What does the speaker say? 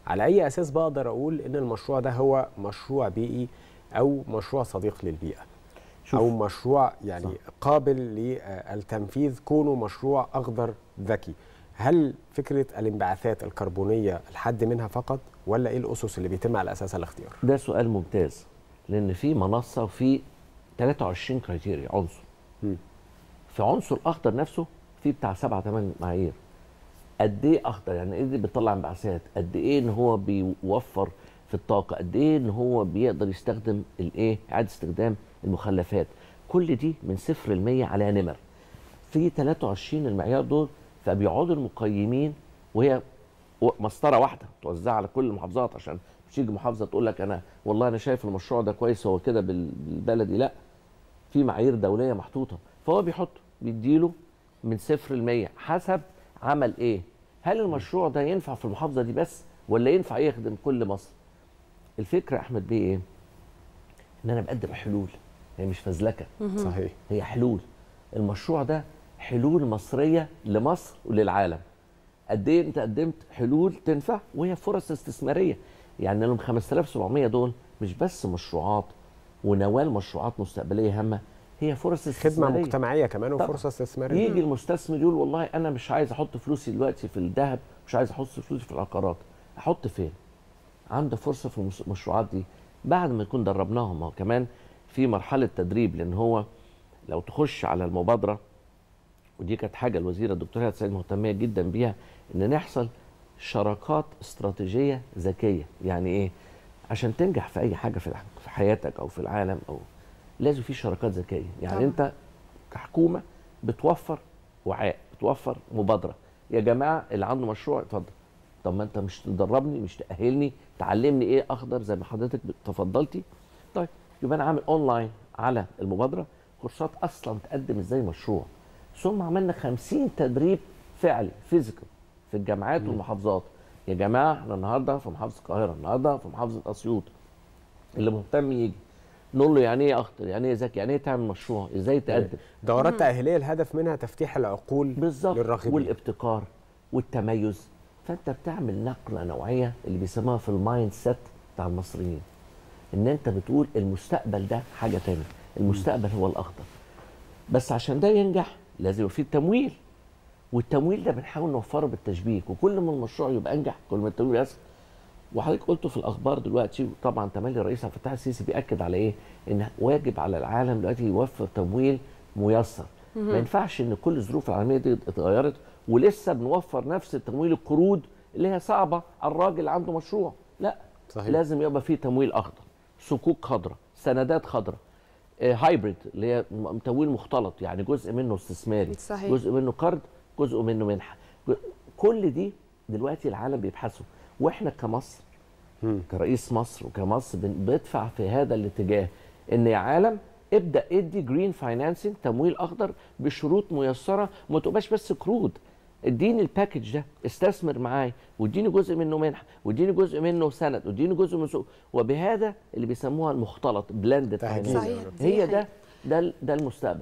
على اي اساس بقدر اقول ان المشروع ده هو مشروع بيئي او مشروع صديق للبيئه شوف. او مشروع يعني صح. صح. قابل للتنفيذ كونه مشروع اخضر ذكي هل فكره الانبعاثات الكربونيه الحد منها فقط ولا ايه الاسس اللي بيتم على اساسها الاختيار ده سؤال ممتاز لان في منصه وفي 23 كرايتيريا عنصر مم. في عنصر اخضر نفسه في بتاع سبعة ثمان معايير قد ايه اخضر يعني ايه دي بتطلع انبعاثات قد ايه ان هو بيوفر في الطاقه قد ايه ان هو بيقدر يستخدم الايه اعاده استخدام المخلفات كل دي من صفر ل 100 على نمر في 23 المعيار دول فبيقعدوا المقيمين وهي و- مسطره واحده توزعها على كل المحافظات عشان مش تيجي محافظه تقول لك انا والله انا شايف المشروع ده كويس هو كده بال- بالبلدي لا في معايير دوليه محطوطه فهو بيحط بيديله من صفر ل 100 حسب عمل ايه هل المشروع ده ينفع في المحافظه دي بس ولا ينفع يخدم كل مصر الفكره يا احمد بيه ايه ان انا بقدم حلول هي مش فزلكه صحيح هي حلول المشروع ده حلول مصريه لمصر وللعالم قد ايه انت قدمت حلول تنفع وهي فرص استثماريه يعني لهم 5700 دول مش بس مشروعات ونوال مشروعات مستقبليه هامه هي فرص خدمه استثماريه مجتمعيه كمان طبعاً. وفرصه استثماريه يجي المستثمر يقول والله انا مش عايز احط فلوسي دلوقتي في الذهب مش عايز احط فلوسي في العقارات احط فين عنده فرصه في المس- المشروعات دي بعد ما يكون دربناهم هو كمان في مرحله تدريب لان هو لو تخش على المبادره ودي كانت حاجه الوزيره الدكتوره سعيد مهتميه جدا بيها ان نحصل شراكات استراتيجيه ذكيه يعني ايه عشان تنجح في اي حاجه في الح- في حياتك او في العالم او لازم في شراكات ذكيه يعني طبعاً. انت كحكومه بتوفر وعاء بتوفر مبادره يا جماعه اللي عنده مشروع اتفضل طب ما انت مش تدربني مش تاهلني تعلمني ايه اخضر زي ما حضرتك تفضلتي طيب يبقى انا عامل اونلاين على المبادره كورسات اصلا تقدم ازاي مشروع ثم عملنا 50 تدريب فعلي فيزيكال في الجامعات والمحافظات يا جماعه احنا النهارده في محافظه القاهره النهارده في محافظه اسيوط اللي مهتم يجي نقول له يعني ايه اخضر يعني ايه ذكي يعني ايه تعمل مشروع ازاي تقدم دورات تاهيليه الهدف منها تفتيح العقول بالظبط للراغبين والابتكار والتميز فانت بتعمل نقله نوعيه اللي بيسموها في المايند سيت بتاع المصريين ان انت بتقول المستقبل ده حاجه تانية المستقبل هو الاخضر بس عشان ده ينجح لازم يبقى فيه التمويل والتمويل ده بنحاول نوفره بالتشبيك وكل ما المشروع يبقى انجح كل ما التمويل يسهل وحضرتك قلته في الاخبار دلوقتي طبعا تملي الرئيس عبد الفتاح السيسي بياكد على ايه؟ ان واجب على العالم دلوقتي يوفر تمويل ميسر ما ينفعش ان كل الظروف العالميه دي اتغيرت ولسه بنوفر نفس التمويل القروض اللي هي صعبه على الراجل اللي عنده مشروع لا صحيح. لازم يبقى فيه تمويل اخضر صكوك خضراء سندات خضراء آه، هايبريد اللي هي م- تمويل مختلط يعني جزء منه استثماري صحيح. جزء منه قرض جزء منه منحه ج- كل دي دلوقتي العالم بيبحثوا واحنا كمصر مم. كرئيس مصر وكمصر بن- بندفع في هذا الاتجاه ان يا عالم ابدا ادي جرين فاينانسنج تمويل اخضر بشروط ميسره وما تبقاش بس قروض اديني الباكج ده استثمر معايا واديني جزء منه منحه واديني جزء منه سند واديني جزء من سوق وبهذا اللي بيسموها المختلط بلندد تهجين. صحيح دي هي حقيقة. ده ده ال- ده المستقبل